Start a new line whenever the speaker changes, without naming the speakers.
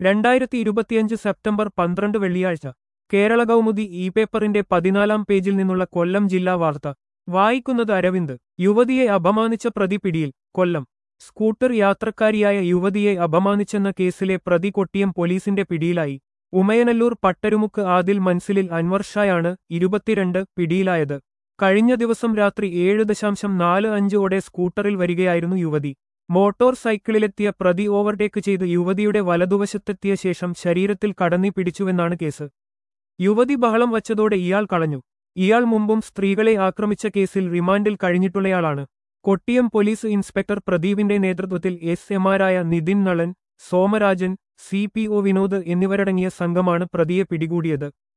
രണ്ടായിരത്തി ഇരുപത്തിയഞ്ച് സെപ്റ്റംബർ പന്ത്രണ്ട് വെള്ളിയാഴ്ച കേരള കൗമുദി ഇ പേപ്പറിന്റെ പതിനാലാം പേജിൽ നിന്നുള്ള കൊല്ലം ജില്ലാ വാർത്ത വായിക്കുന്നത് അരവിന്ദ് യുവതിയെ അപമാനിച്ച പ്രതി പിടിയിൽ കൊല്ലം സ്കൂട്ടർ യാത്രക്കാരിയായ യുവതിയെ അപമാനിച്ചെന്ന കേസിലെ പ്രതി കൊട്ടിയം പോലീസിന്റെ പിടിയിലായി ഉമയനല്ലൂർ പട്ടരുമുക്ക് ആദിൽ മൻസിലിൽ അൻവർ ഷായാണ് ഇരുപത്തിരണ്ട് പിടിയിലായത് കഴിഞ്ഞ ദിവസം രാത്രി ഏഴ് ദശാംശം നാല് അഞ്ചോടെ സ്കൂട്ടറിൽ വരികയായിരുന്നു യുവതി മോട്ടോർ സൈക്കിളിലെത്തിയ പ്രതി ഓവർടേക്ക് ചെയ്ത് യുവതിയുടെ വലതുവശത്തെത്തിയ ശേഷം ശരീരത്തിൽ കടന്നി പിടിച്ചുവെന്നാണ് കേസ് യുവതി ബഹളം വച്ചതോടെ ഇയാൾ കളഞ്ഞു ഇയാൾ മുമ്പും സ്ത്രീകളെ ആക്രമിച്ച കേസിൽ റിമാൻഡിൽ കഴിഞ്ഞിട്ടുള്ളയാളാണ് കൊട്ടിയം പോലീസ് ഇൻസ്പെക്ടർ പ്രദീപിന്റെ നേതൃത്വത്തിൽ എസ് എമാരായ Nithin Nalan Somarajan C P O Vinod എന്നിവരടങ്ങിയ സംഘമാണ് പ്രതിയെ പിടികൂടിയത്